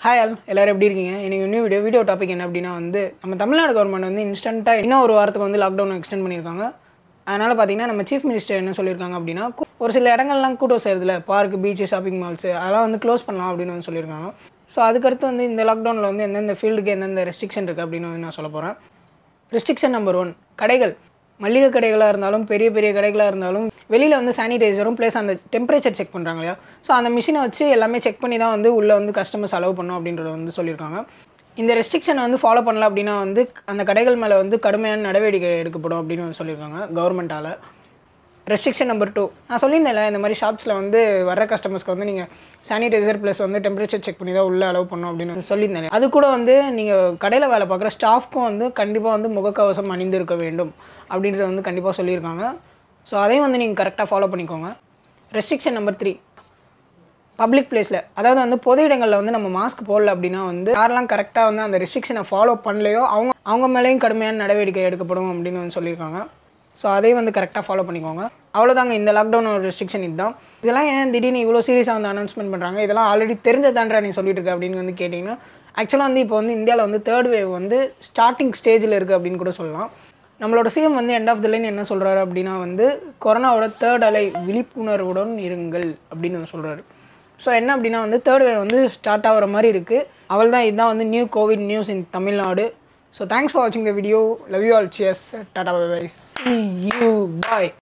hi all எல்லாரும் எப்படி இருக்கீங்க எனக்கு நியூ வீடியோ வீடியோ டாபிக் என்ன அப்படின்னா வந்து நம்ம தமிழ்நாடு கவர்மெண்ட் வந்து இன்ஸ்டண்ட்டாக இன்னும் ஒரு வாரத்துக்கு வந்து லாக்டவுன் எக்ஸ்டெண்ட் பண்ணியிருக்காங்க அதனால் பார்த்தீங்கன்னா நம்ம சீஃப் மினிஸ்டர் என்ன சொல்லியிருக்காங்க அப்படின்னா கு- ஒரு சில இடங்கள்லாம் கூட்டம் செய்யறதுல பார்க் பீச் ஷாப்பிங் மால்ஸ் அதெல்லாம் வந்து க்ளோஸ் பண்ணலாம் அப்படின்னு வந்து சொல்லியிருக்காங்க ஸோ அதுக்கடுத்து வந்து இந்த லாக்டவுனில் வந்து எந்தெந்த ஃபீல்டுக்கு எந்தெந்த ரெஸ்ட்ரிக்ஷன் இருக்குது அப்படின்னு வந்து நான் சொல்ல போகிறேன் ரெஸ்ட்ரிக்ஷன் நம்பர் ஒன் கடைகள் மளிகை கடைகளாக இருந்தாலும் பெரிய பெரிய கடைகளாக இருந்தாலும் வெளியில் வந்து சானிடைசரும் ப்ளஸ் அந்த டெம்பரேச்சர் செக் பண்ணுறாங்க இல்லையா ஸோ அந்த மிஷினை வச்சு எல்லாமே செக் பண்ணி தான் வந்து உள்ளே வந்து கஸ்டமர்ஸ் அலோவ் பண்ணும் அப்படின்றத வந்து சொல்லியிருக்காங்க இந்த ரெஸ்ட்ரிக்ஷனை வந்து ஃபாலோ பண்ணல அப்படின்னா வந்து அந்த கடைகள் மேலே வந்து கடுமையான நடவடிக்கை எடுக்கப்படும் அப்படின்னு வந்து சொல்லியிருக்காங்க கவர்மெண்ட்டால் ரெஸ்ட்ரிக்ஷன் நம்பர் டூ நான் சொல்லியிருந்தேன்ல இந்த மாதிரி ஷாப்ஸில் வந்து வர கஸ்டமர்ஸ்க்கு வந்து நீங்கள் சானிடைசர் ப்ளஸ் வந்து டெம்பரேச்சர் செக் பண்ணி தான் உள்ளே அலோவ் பண்ணணும் அப்படின்னு சொல்லியிருந்தேன் அது கூட வந்து நீங்கள் கடையில் வேலை பார்க்குற ஸ்டாஃப்க்கும் வந்து கண்டிப்பாக வந்து முகக்கவசம் அணிந்திருக்க வேண்டும் அப்படின்றத வந்து கண்டிப்பாக சொல்லியிருக்காங்க ஸோ அதையும் வந்து நீங்கள் கரெக்டாக ஃபாலோ பண்ணிக்கோங்க ரெஸ்ட்ரிக்ஷன் நம்பர் த்ரீ பப்ளிக் பிளேஸில் அதாவது வந்து பொது இடங்களில் வந்து நம்ம மாஸ்க் போடல அப்படின்னா வந்து யாரெல்லாம் கரெக்டாக வந்து அந்த ரெஸ்ட்ரிக்ஷனை ஃபாலோ பண்ணலையோ அவங்க அவங்க மேலேயும் கடுமையான நடவடிக்கை எடுக்கப்படும் அப்படின்னு வந்து சொல்லியிருக்காங்க ஸோ அதையும் வந்து கரெக்டாக ஃபாலோ பண்ணிக்கோங்க அவ்வளோதாங்க இந்த லாக்டவுன் ரெஸ்ட்ரிக்ஷன் இதுதான் இதெல்லாம் ஏன் திடீர்னு இவ்வளோ சீரியஸாக வந்து அனௌன்ஸ்மெண்ட் பண்ணுறாங்க இதெல்லாம் ஆல்ரெடி தெரிஞ்சதான்றா நீ சொல்லிட்டு இருக்க அப்படின்னு வந்து கேட்டிங்கன்னா ஆக்சுவலாக வந்து இப்போ வந்து இந்தியாவில் வந்து தேர்ட் வேவ் வந்து ஸ்டார்டிங் ஸ்டேஜில் இருக்குது அப்படின்னு கூட சொல்லலாம் நம்மளோட சிஎம் வந்து எண்ட் ஆஃப் த லைன் என்ன சொல்கிறாரு அப்படின்னா வந்து கொரோனாவோட தேர்ட் அலை விழிப்புணர்வுடன் இருங்கள் அப்படின்னு வந்து சொல்கிறாரு ஸோ என்ன அப்படின்னா வந்து தேர்ட் வேவ் வந்து ஸ்டார்ட் ஆகிற மாதிரி இருக்குது அவள் தான் இதுதான் வந்து new Covid news in Tamil Nadu so thanks for வாட்சிங் the video love you all cheers tata bye see you bye